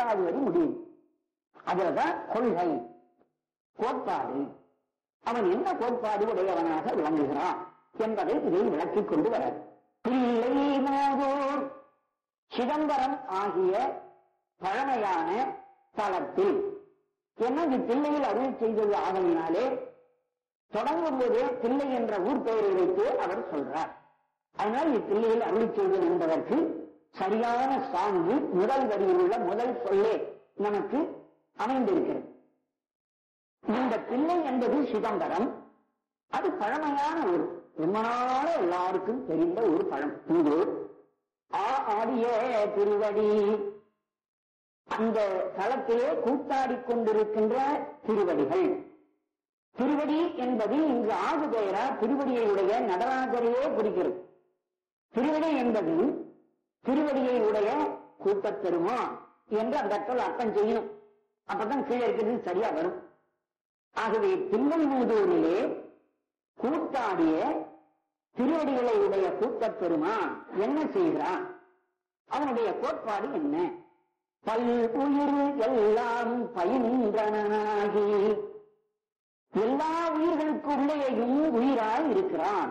எட்டாவது வரி முடியும் அதுலதான் கொள்கை கோட்பாடு அவன் என்ன கோட்பாடு உடையவனாக விளங்குகிறான் என்பதை இதை விளக்கிக் கொண்டு வர பிள்ளை நாகூர் சிதம்பரம் ஆகிய பழமையான தளத்தில் என்ன பிள்ளையில் அருள் செய்தது ஆகையினாலே தொடங்கும் போதே தில்லை என்ற ஊர் பெயரை வைத்து அவர் சொல்றார் அதனால் இத்தில்லையில் அருள் செய்தது என்பதற்கு சரியான சான்று முதல் வரியில் உள்ள முதல் சொல்லே நமக்கு அமைந்திருக்கிறது இந்த பிள்ளை என்பது சிதம்பரம் அது பழமையான ஊர் ரொம்ப நாள எல்லாருக்கும் தெரிந்த ஒரு பழம் இங்கு ஆ ஆடிய திருவடி அந்த தளத்திலே கூத்தாடிக் கொண்டிருக்கின்ற திருவடிகள் திருவடி என்பது இங்கு ஆகு பெயரா திருவடியுடைய நடராஜரையே குறிக்கிறது திருவடி என்பது திருவடியை உடைய கூட்டப் பெருமா என்று அந்த இடத்துல அர்த்தம் செய்யணும் அப்பதான் கீழே இருக்கிறது சரியா வரும் ஆகவே தில்லைமூதூரிலே கூத்தாடிய திருவடிகளை உடைய கூட்டப் பெருமா என்ன செய்கிறான் அவனுடைய கோட்பாடு என்ன பல் உயிர் எல்லாம் பயின்றனாகி எல்லா உயிர்களுக்கு உள்ளேயும் உயிராய் இருக்கிறான்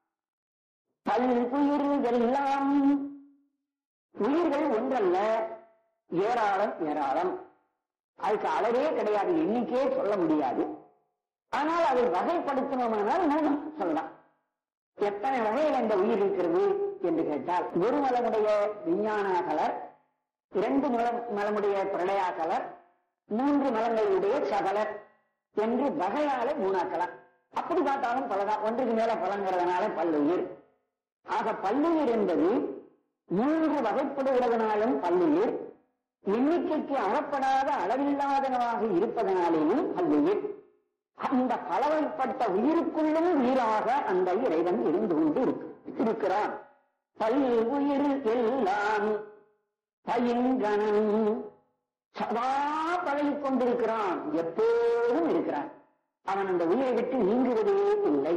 பல் உயிர் எல்லாம் உயிர்கள் ஒன்றல்ல ஏராளம் ஏராளம் அதுக்கு அளவே கிடையாது எண்ணிக்கையே சொல்ல முடியாது ஆனால் அதை வகைப்படுத்தணுமானால் மூணு சொல்லலாம் எத்தனை வகையில் அந்த உயிர் இருக்கிறது என்று கேட்டால் ஒரு மலமுடைய விஞ்ஞான கலர் இரண்டு மலம் மலமுடைய பிரளயா கலர் மூன்று மலங்களுடைய சகலர் என்று வகையால மூணாக்கலாம் அப்படி பார்த்தாலும் பலதான் ஒன்றுக்கு மேல பலங்கிறதுனால பல்லுயிர் ஆக பல்லுயிர் என்பது மூன்று வகைப்படுகிறதுனாலும் பல்லுயிர் எண்ணிக்கைக்கு அறப்படாத அளவில்லாதனவாக இருப்பதனாலேயும் பல்லுயிர் அந்த பலவைப்பட்ட உயிருக்குள்ளும் உயிராக அந்த இறைவன் இருந்து கொண்டு இருக்கு- இருக்கிறான் பல் உயிர் எல்லாம் பயின்றனன் சதா பழகிக் கொண்டிருக்கிறான் எப்போதும் இருக்கிறான் அவன் அந்த உயிரை விட்டு நீங்குவதே இல்லை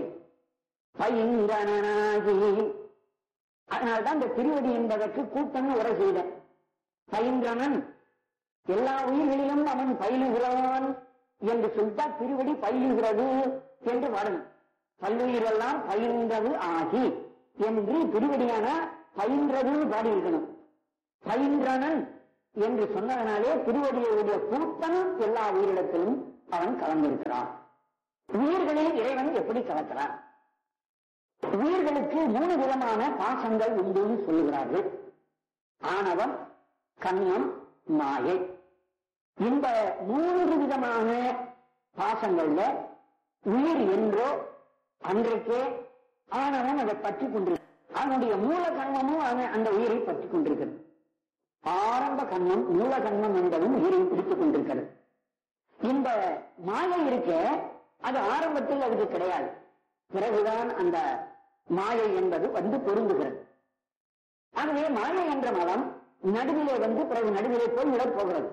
பயின்றனாகி அதனால்தான் இந்த திருவடி என்பதற்கு கூட்டம்னு உரை செய்த பயின்றனன் எல்லா உயிர்களிலும் அவன் பயிலுகிறான் என்று சொல்லிட்டா திருவடி பயிலுகிறது என்று வரணும் பல்லுயிரெல்லாம் பயின்றது ஆகி என்று திருவடியான பயின்றது பாடியிருக்கணும் பயின்றனன் என்று சொன்னதனாலே திருவடியுடைய கூட்டம் எல்லா உயிரிடத்திலும் அவன் கலந்திருக்கிறான் உயிர்களில் இறைவன் எப்படி கலக்கிறான் உயிர்களுக்கு மூணு விதமான பாசங்கள் உண்டுன்னு சொல்லுகிறார்கள் ஆணவம் கண்ணியம் மாயை இந்த மூன்று விதமான பாசங்கள்ல உயிர் என்றோ அன்றைக்கே ஆணவன் அதை பற்றி கொண்டிருக்கிறது அவனுடைய மூல கண்மமும் அவன் அந்த உயிரை பற்றி கொண்டிருக்கிறது ஆரம்ப கண்மம் மூல கண்மம் என்பதும் உயிரை பிடித்துக் கொண்டிருக்கிறது இந்த மாயை இருக்க அது ஆரம்பத்தில் அதுக்கு கிடையாது பிறகுதான் அந்த மாயை என்பது வந்து பொருந்துகிறது ஆகவே மாயை என்ற மலம் நடுவிலே வந்து பிறகு நடுவிலே போய் விடப் போகிறது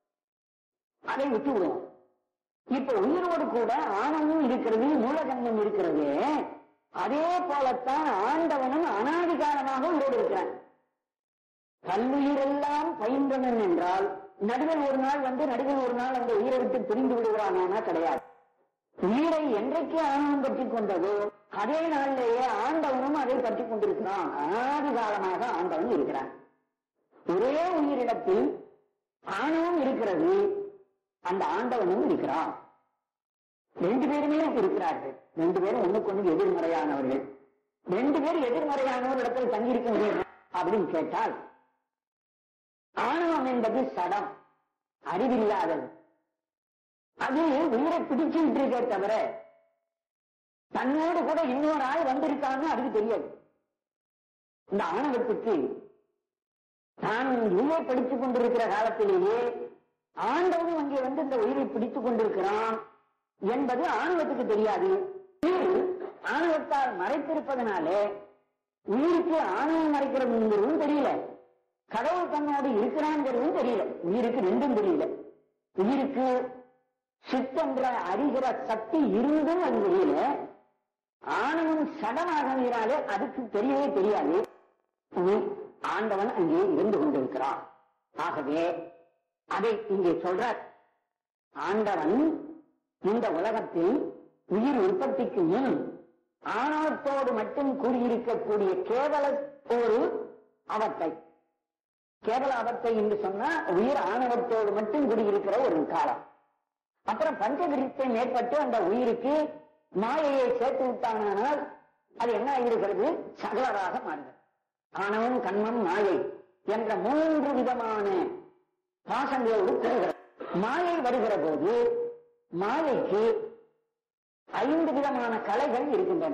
அதை விட்டு விடுவோம் இப்ப உயிரோடு கூட ஆணவமும் இருக்கிறது மூலகன்மம் இருக்கிறது அதே போலத்தான் ஆண்டவனும் அனாதி காலமாக உயிரோடு இருக்கிறான் கல்லுயிரெல்லாம் பயின்றனன் என்றால் நடுவில் ஒரு நாள் வந்து நடுவில் ஒரு நாள் அந்த உயிரை விட்டு பிரிந்து விடுகிறானா கிடையாது உயிரை என்றைக்கு ஆணவம் பற்றி கொண்டதோ அதே நாளிலேயே ஆண்டவனும் அதை பற்றி கொண்டிருக்கிறான் அனாதி காலமாக ஆண்டவன் இருக்கிறான் ஒரே உயிரிடத்தில் ஆணவம் இருக்கிறது அந்த ஆண்டவனும் இருக்கிறான் ரெண்டு பேருமே இருக்கிறார்கள் ரெண்டு பேரும் ஒண்ணுக்கு ஒண்ணு எதிர்மறையானவர்கள் ரெண்டு பேர் எதிர்மறையானவர் இடத்தில் தங்கியிருக்க முடியும் அப்படின்னு கேட்டால் ஆணவம் என்பது சடம் அறிவில்லாதது அது உயிரை பிடிச்சுட்டு இருக்கே தவிர தன்னோடு கூட இன்னொரு ஆள் வந்திருக்கான்னு அதுக்கு தெரியாது இந்த ஆணவத்துக்கு தான் உயிரை பிடித்துக் கொண்டிருக்கிற காலத்திலேயே ஆண்டவனும் அங்கே வந்து இந்த உயிரை பிடித்துக் கொண்டிருக்கிறான் என்பது ஆணவத்துக்கு தெரியாது உயிர் ஆணவத்தால் மறைத்திருப்பதனாலே உயிருக்கு ஆணவம் மறைக்கிறதுங்கிறதும் தெரியல கடவுள் தன்னோடு இருக்கிறாங்கிறதும் தெரியல உயிருக்கு ரெண்டும் தெரியல உயிருக்கு சித்தென்ற அறிகிற சக்தி இருந்தும் அது தெரியல ஆணவம் சடமாகவினாலே அதுக்கு தெரியவே தெரியாது உயிர் ஆண்டவன் அங்கே இருந்து கொண்டிருக்கிறான் ஆகவே அதை இங்கே சொல்றார் ஆண்டவன் இந்த உலகத்தில் உயிர் உற்பத்திக்கு முன் ஆணவத்தோடு மட்டும் கூடியிருக்கக்கூடிய கேவல ஒரு அவத்தை கேவல அவத்தை என்று சொன்னா உயிர் ஆணவத்தோடு மட்டும் கூடியிருக்கிற ஒரு காலம் அப்புறம் பஞ்சகிரித்தை மேற்பட்டு அந்த உயிருக்கு மாயையை சேர்த்து விட்டானால் அது என்ன ஆகியிருக்கிறது சகலராக மாறுகிறது ஆணவம் கண்மம் மாயை என்ற மூன்று விதமான பாசங்களோடு கூறுகிறது மாயை வருகிற போது மாயைக்கு ஐந்து விதமான கலைகள் இருக்கின்றன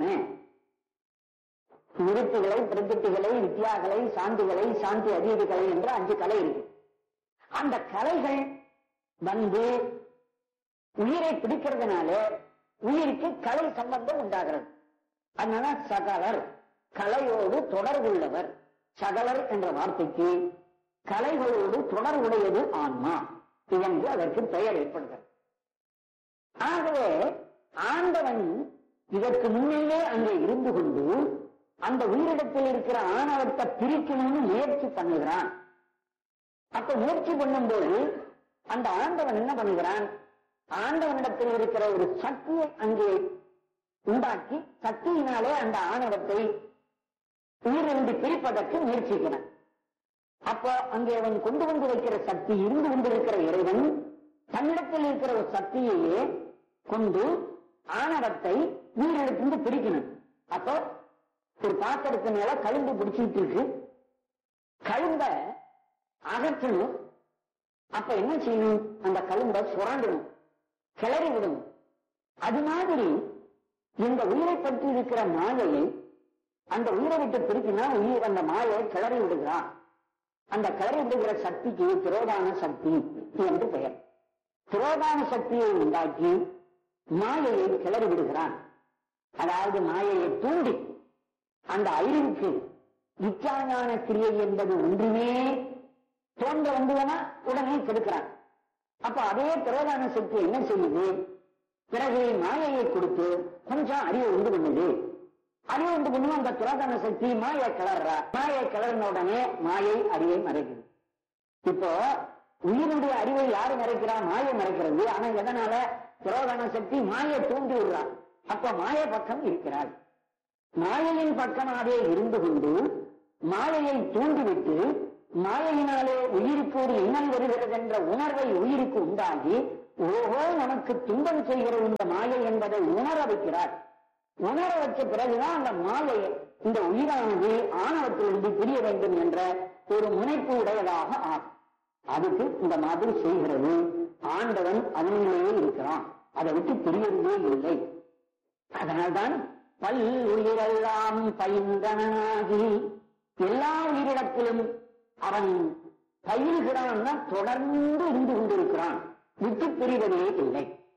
நிறுத்துகளை பிரதிட்டுகளை வித்யாக்களை சாந்திகளை சாந்தி அதீதுகளை என்ற அஞ்சு கலை இருக்கு அந்த கலைகள் வந்து உயிரை பிடிக்கிறதுனால உயிருக்கு கலை சம்பந்தம் உண்டாகிறது அதனால சகலர் கலையோடு தொடர்புள்ளவர் சகலர் என்ற வார்த்தைக்கு கலைகளோடு தொடர்புடையது ஆன்மா என்று அதற்கு பெயர் ஏற்படுகிறது ஆகவே ஆண்டவன் இதற்கு முன்னேயே அங்கே இருந்து கொண்டு அந்த உயிரிடத்தில் இருக்கிற ஆணவத்தை பிரிக்கணும்னு முயற்சி பண்ணுகிறான் அப்ப முயற்சி பண்ணும்போது அந்த ஆண்டவன் என்ன பண்ணுகிறான் ஆண்டவனிடத்தில் இருக்கிற ஒரு சக்தியை அங்கே உண்டாக்கி சக்தியினாலே அந்த ஆணவத்தை உயிரிழந்து பிரிப்பதற்கு முயற்சிக்கிறான் அப்போ அங்கே அவன் கொண்டு வந்து வைக்கிற சக்தி இருந்து கொண்டிருக்கிற இறைவன் தன்னிடத்தில் இருக்கிற ஒரு சக்தியையே கொண்டு ஆணவத்தை உயிரிழத்திலிருந்து பிரிக்கணும் அப்போ ஒரு பாத்திரத்து மேல கழும்பு பிடிச்சிட்டு இருக்கு கழும்ப அகற்றணும் அப்ப என்ன செய்யணும் அந்த கழும்ப சுரண்டணும் கிளறி விடணும் அது மாதிரி இந்த உயிரை பற்றி இருக்கிற மாயையை அந்த உயிரை விட்டு பிரிக்கினா உயிர் அந்த மாயை கிளறி விடுகிறான் அந்த கிளறி விடுகிற சக்திக்கு திரோதான சக்தி என்று பெயர் திரோதான சக்தியை உண்டாக்கி மாயையை கிளறி விடுகிறான் அதாவது மாயையை தூண்டி அந்த அறிவுக்கு இச்சாஞான கிரியை என்பது ஒன்றுமே தோன்ற வந்ததுன்னா உடனே கெடுக்கிறான் அப்ப அதே திரோதான சக்தி என்ன செய்யுது பிறகு மாயையை கொடுத்து கொஞ்சம் அறிவை உண்டு பண்ணுது அறிவு உண்டு பண்ணும் அந்த திரோதான சக்தி மாயை கிளறா மாயை கிளறின உடனே மாயை அறிவை மறைக்குது இப்போ உயிரினுடைய அறிவை யாரு மறைக்கிறா மாயை மறைக்கிறது ஆனா எதனால திரோதான சக்தி மாயை தூண்டி விடுறான் அப்ப மாய பக்கம் இருக்கிறாள் மாயையின் பக்கமாகவே இருந்து கொண்டு மாயையை தூண்டிவிட்டு மாயையினாலே உயிருக்கு ஒரு இன்னல் வருகிறது என்ற உணர்வை உயிருக்கு உண்டாகி ஓஹோ நமக்கு துன்பம் செய்கிறது இந்த மாயை என்பதை உணர வைக்கிறார் உணர வச்ச பிறகுதான் அந்த மாயை இந்த உயிரானது ஆணவத்திலிருந்து பிரிய வேண்டும் என்ற ஒரு முனைப்பு உடையதாக ஆகும் அதுக்கு இந்த மாதிரி செய்கிறது ஆண்டவன் அவனிலேயே இருக்கிறான் அதை விட்டு பிரியறதே இல்லை அதனால்தான் பல் உயிரெல்லாம் பயின்றனாகி எல்லா உயிரிடத்திலும் அவன் பயில்கிறான்னா தொடர்ந்து இருந்து கொண்டிருக்கிறான் விட்டு பிரிவதே இல்லை